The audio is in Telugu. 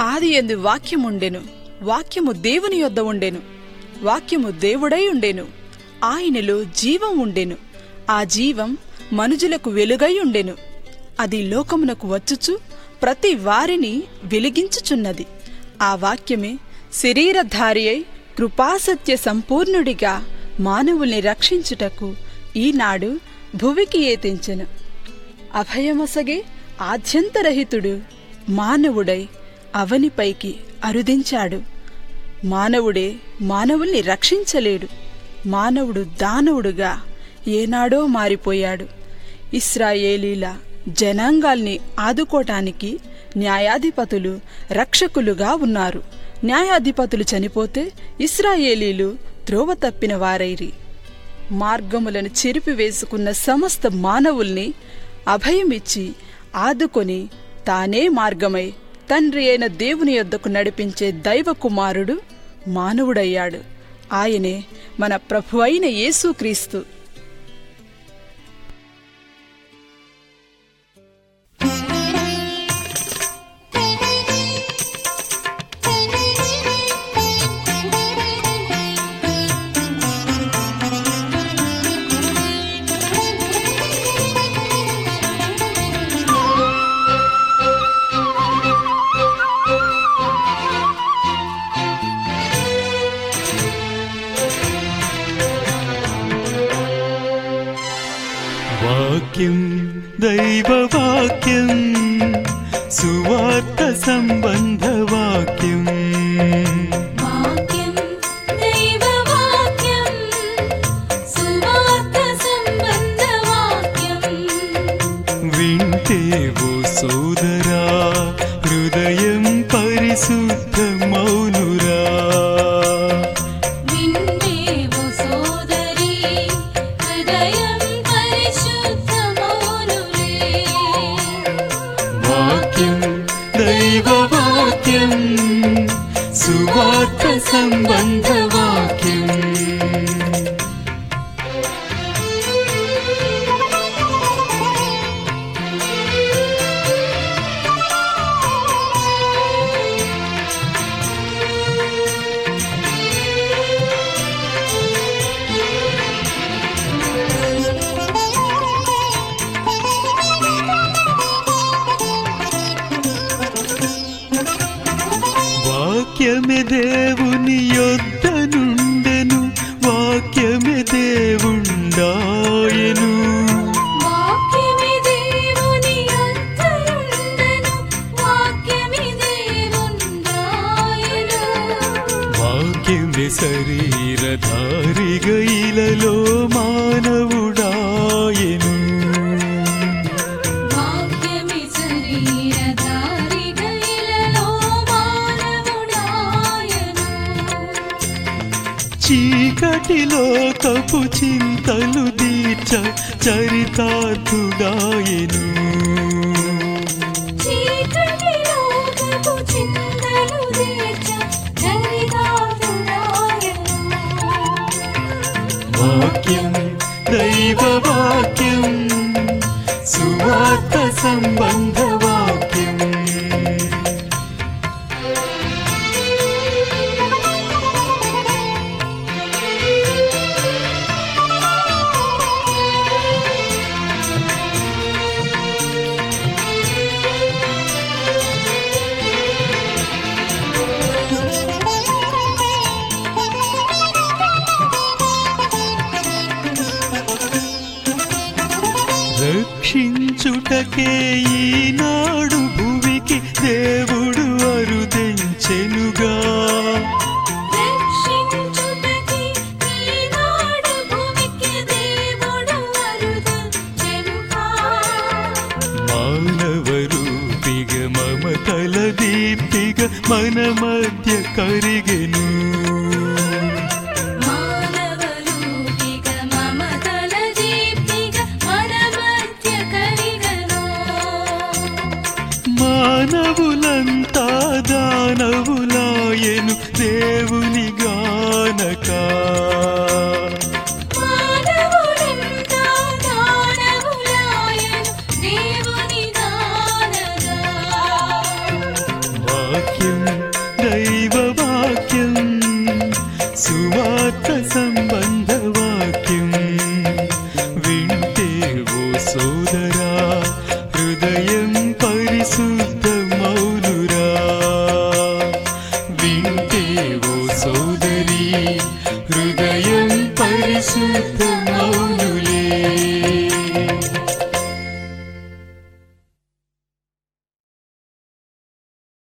ఆది ఎందు వాక్యముండెను వాక్యము దేవుని యొద్ద ఉండెను వాక్యము దేవుడై ఉండెను ఆయనలో జీవం ఉండెను ఆ జీవం మనుజులకు వెలుగై ఉండెను అది లోకమునకు వచ్చుచు ప్రతి వారిని వెలిగించుచున్నది ఆ వాక్యమే శరీరధారి అయి కృపాసత్య సంపూర్ణుడిగా మానవుల్ని రక్షించుటకు ఈనాడు భువికి ఏతించెను అభయమొసగే ఆద్యంతరహితుడు మానవుడై అవనిపైకి అరుదించాడు మానవుడే మానవుల్ని రక్షించలేడు మానవుడు దానవుడుగా ఏనాడో మారిపోయాడు ఇస్రాయేలీల జనాంగాల్ని ఆదుకోటానికి న్యాయాధిపతులు రక్షకులుగా ఉన్నారు న్యాయాధిపతులు చనిపోతే ఇస్రాయేలీలు త్రోవ తప్పిన వారైరి మార్గములను చెరిపివేసుకున్న సమస్త మానవుల్ని అభయమిచ్చి ఆదుకొని తానే మార్గమై తండ్రి అయిన దేవుని యొద్దకు నడిపించే దైవ కుమారుడు మానవుడయ్యాడు ఆయనే మన ప్రభు అయిన యేసుక్రీస్తు వాక్యం దైవవాక్యం సువార్త సంబంధ వాక్యం వాక్యం దైవవాక్యం సువార్త సంబంధ వాక్యం వింటే ఓ సోదరా హృదయం పరిశుద్ధ మౌనురా వింటేవు సోదరి హృదయం పరిశుద్ధమౌనులే వాక్యం దైవవాక్యం సువార్త సంబంధ వాక్యం వాక్యమే దేవుని యొద్ద నుండెను వాక్యమే దేవుండాయను వాక్యమి దేవుని అంతరుండెను వాక్యమి దేవుండాయను వాక్యమే శరీరధారిగ ఇలలో మానవుడాయను వాక్యమి శరీరధారిగా ఇలలో మానవుడాయను చీకటిలో కపు చింతలు దీర్చ చరితార్థుడాయను చీకటిలో కపు చింతలు తీర్చ దరిదాపుడాయను. వాక్యం దైవవాక్యం సువార్త సంబంధ వాక్యం రక్షించుటకే ఈనాడు భువికి దేవుడు అరుదెంచెనుగా రక్షించుటకి ఈనాడు భూమికి దేవుడు అరుదెంచెనుగా. మానవ రూపిగ మమతల దీప్తిగ మన మధ్య కరిగెను మానవరూపిగా మమతల దీప్తిగా మన మధ్య కరిగెను. మానవులంతా దానవులాయను దేవుని గానక మానవులంతా దానవులాయను దేవుని గానగా. వాక్యం సోదరా హృదయం పరిశుద్ధ మౌలురా వింటే ఓ సోదరి హృదయం పరిశుద్ధ